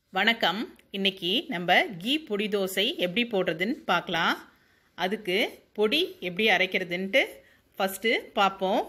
வணக்கம் இன்னைக்கு நம்ம கீ பொடி தோசை எப்படி போடுறதுன்னு பார்க்கலாம் அதுக்கு பொடி எப்படி அரைக்கிறதுன்ட்டு ஃபஸ்ட்டு பார்ப்போம்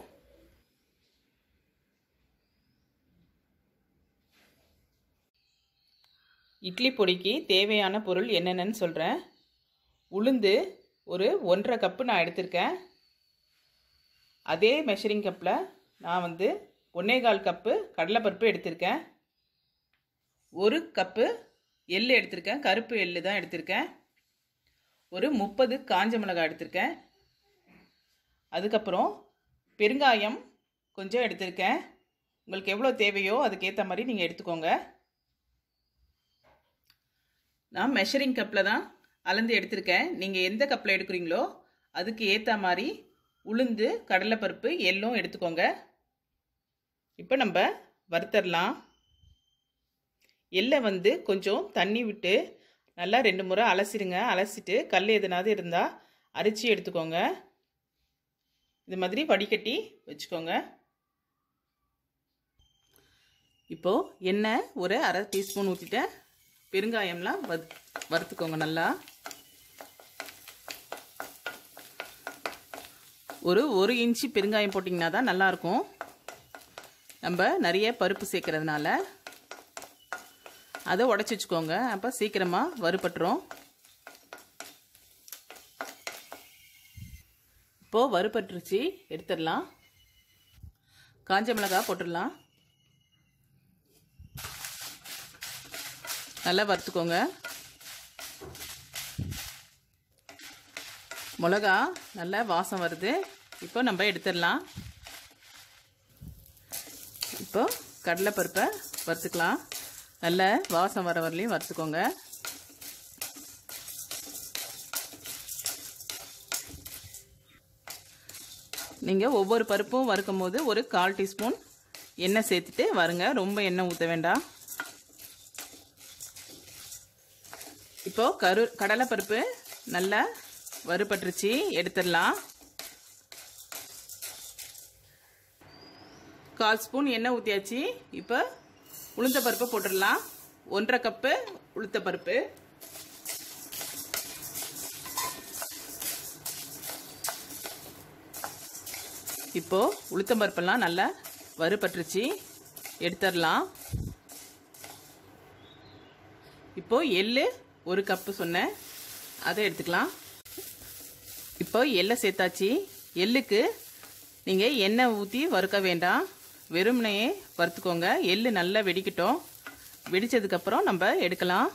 இட்லி பொடிக்கு தேவையான பொருள் என்னென்னு சொல்கிறேன் உளுந்து ஒரு ஒன்றரை கப்பு நான் எடுத்திருக்கேன் அதே மெஷரிங் கப்பில் நான் வந்து ஒன்றே கால் கப்பு கடலைப்பருப்பு எடுத்திருக்கேன் ஒரு கப்பு எள்ளு எடுத்திருக்கேன் கருப்பு எள்ளு தான் எடுத்திருக்கேன் ஒரு முப்பது காஞ்ச மிளகாய் எடுத்திருக்கேன் அதுக்கப்புறம் பெருங்காயம் கொஞ்சம் எடுத்திருக்கேன் உங்களுக்கு எவ்வளோ தேவையோ அதுக்கேற்ற மாதிரி நீங்கள் எடுத்துக்கோங்க நான் மெஷரிங் கப்பில் தான் அளந்து எடுத்திருக்கேன் நீங்கள் எந்த கப்பில் எடுக்கிறீங்களோ அதுக்கு ஏற்ற மாதிரி உளுந்து கடலைப்பருப்பு எள்ளும் எடுத்துக்கோங்க இப்போ நம்ம வறுத்தரலாம் எள்ளை வந்து கொஞ்சம் தண்ணி விட்டு நல்லா ரெண்டு முறை அலசிடுங்க அலசிட்டு கல் எதுனாவது இருந்தால் அரிச்சு எடுத்துக்கோங்க இது மாதிரி வடிகட்டி வச்சுக்கோங்க இப்போது எண்ணெய் ஒரு அரை டீஸ்பூன் ஊற்றிட்டேன் பெருங்காயம்லாம் வறு வறுத்துக்கோங்க நல்லா ஒரு ஒரு இன்ச்சு பெருங்காயம் போட்டிங்கன்னா தான் நல்லாயிருக்கும் நம்ம நிறைய பருப்பு சேர்க்கறதுனால அதை உடச்சி வச்சுக்கோங்க அப்போ சீக்கிரமாக வறுபட்டுரும் இப்போது வறுபட்டுருச்சு எடுத்துடலாம் காஞ்ச மிளகா போட்டுடலாம் நல்லா வறுத்துக்கோங்க மிளகா நல்லா வாசம் வருது இப்போ நம்ம எடுத்துடலாம் இப்போ கடலைப்பருப்பை வறுத்துக்கலாம் நல்ல வாசம் வர வரலையும் வறுத்துக்கோங்க நீங்கள் ஒவ்வொரு பருப்பும் வறுக்கும் போது ஒரு கால் டீஸ்பூன் எண்ணெய் சேர்த்துட்டு வருங்க ரொம்ப எண்ணெய் ஊற்ற வேண்டாம் இப்போது கரு கடலைப்பருப்பு நல்லா வறுபட்டுருச்சு எடுத்துடலாம் கால் ஸ்பூன் எண்ணெய் ஊற்றியாச்சு இப்போ உளுந்த பருப்பை போட்டுடலாம் ஒன்றரை கப்பு உளுத்த பருப்பு இப்போ உளுத்தம் பருப்பெல்லாம் நல்லா வறுபட்டுருச்சு எடுத்துடலாம் இப்போ எள்ளு ஒரு கப்பு சொன்னேன் அதை எடுத்துக்கலாம் இப்போ எள்ளை சேர்த்தாச்சு எள்ளுக்கு நீங்கள் எண்ணெய் ஊற்றி வறுக்க வேண்டாம் வெறுமனையே வறுத்துக்கோங்க எள்ளு நல்லா வெடிக்கட்டும் வெடித்ததுக்கப்புறம் நம்ம எடுக்கலாம்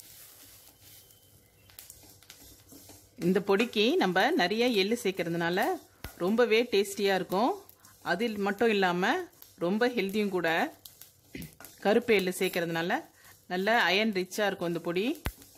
இந்த பொடிக்கு நம்ம நிறைய எள்ளு சேர்க்கறதுனால ரொம்பவே டேஸ்டியாக இருக்கும் அது மட்டும் இல்லாமல் ரொம்ப ஹெல்த்தியும் கூட கருப்பு எள்ளு சேர்க்கறதுனால நல்ல அயன் ரிச்சாக இருக்கும் இந்த பொடி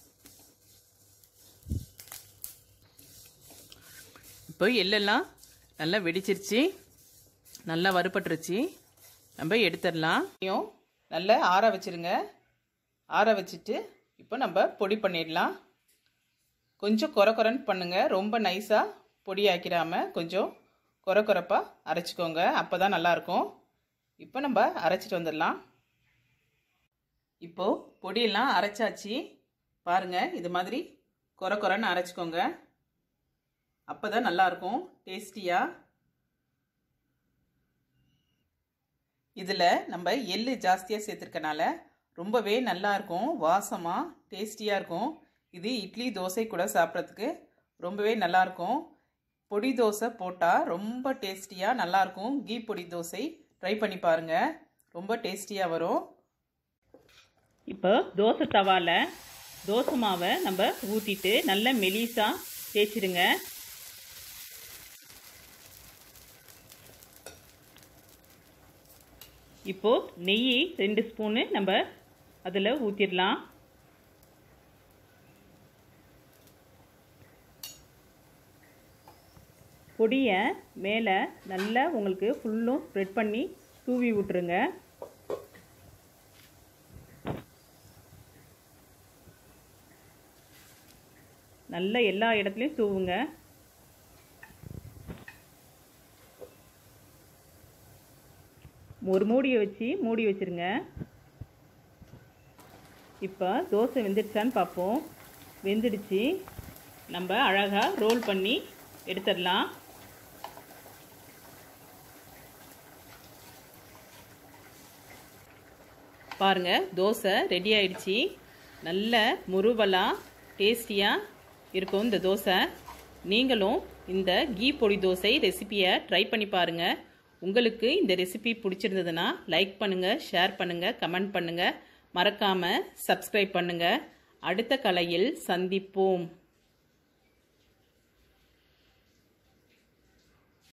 இப்போ எள்ளெல்லாம் நல்லா வெடிச்சிருச்சு நல்லா வறுபட்டுருச்சு நம்ம எடுத்துடலாம் நல்லா ஆற வச்சுருங்க ஆற வச்சுட்டு இப்போ நம்ம பொடி பண்ணிடலாம் கொஞ்சம் குறை குறைன்னு பண்ணுங்கள் ரொம்ப நைஸாக பொடி ஆக்கிடாமல் கொஞ்சம் குறை குறைப்பாக அரைச்சிக்கோங்க அப்போ தான் நல்லாயிருக்கும் இப்போ நம்ம அரைச்சிட்டு வந்துடலாம் இப்போது பொடியெல்லாம் அரைச்சாச்சு பாருங்கள் இது மாதிரி குறை குறைன்னு அரைச்சிக்கோங்க அப்போ தான் நல்லாயிருக்கும் டேஸ்டியாக இதில் நம்ம எள்ளு ஜாஸ்தியாக சேர்த்துருக்கனால ரொம்பவே நல்லாயிருக்கும் வாசமாக டேஸ்டியாக இருக்கும் இது இட்லி தோசை கூட சாப்பிட்றதுக்கு ரொம்பவே நல்லாயிருக்கும் பொடி தோசை போட்டால் ரொம்ப டேஸ்டியாக நல்லாயிருக்கும் கீ பொடி தோசை ட்ரை பண்ணி பாருங்கள் ரொம்ப டேஸ்டியாக வரும் இப்போ தோசை தவாவில் தோசை மாவை நம்ம ஊற்றிட்டு நல்ல மெலிசாக தேய்ச்சிடுங்க இப்போது நெய் ரெண்டு ஸ்பூனு நம்ம அதில் ஊற்றிடலாம் பொடியை மேலே நல்லா உங்களுக்கு ஃபுல்லும் ஸ்ப்ரெட் பண்ணி தூவி விட்ருங்க நல்லா எல்லா இடத்துலையும் தூவுங்க ஒரு மூடியை வச்சு மூடி வச்சுருங்க இப்போ தோசை வெந்துடுச்சான்னு பார்ப்போம் வெந்துடுச்சு நம்ம அழகாக ரோல் பண்ணி எடுத்துடலாம் பாருங்க தோசை ரெடி ஆயிடுச்சு நல்ல முருவலாக டேஸ்டியாக இருக்கும் இந்த தோசை நீங்களும் இந்த கீ பொடி தோசை ரெசிபியை ட்ரை பண்ணி பாருங்கள் உங்களுக்கு இந்த ரெசிபி பிடிச்சிருந்ததுன்னா லைக் பண்ணுங்கள் ஷேர் பண்ணுங்கள் கமெண்ட் பண்ணுங்கள் மறக்காமல் சப்ஸ்கிரைப் பண்ணுங்கள் அடுத்த கலையில் சந்திப்போம்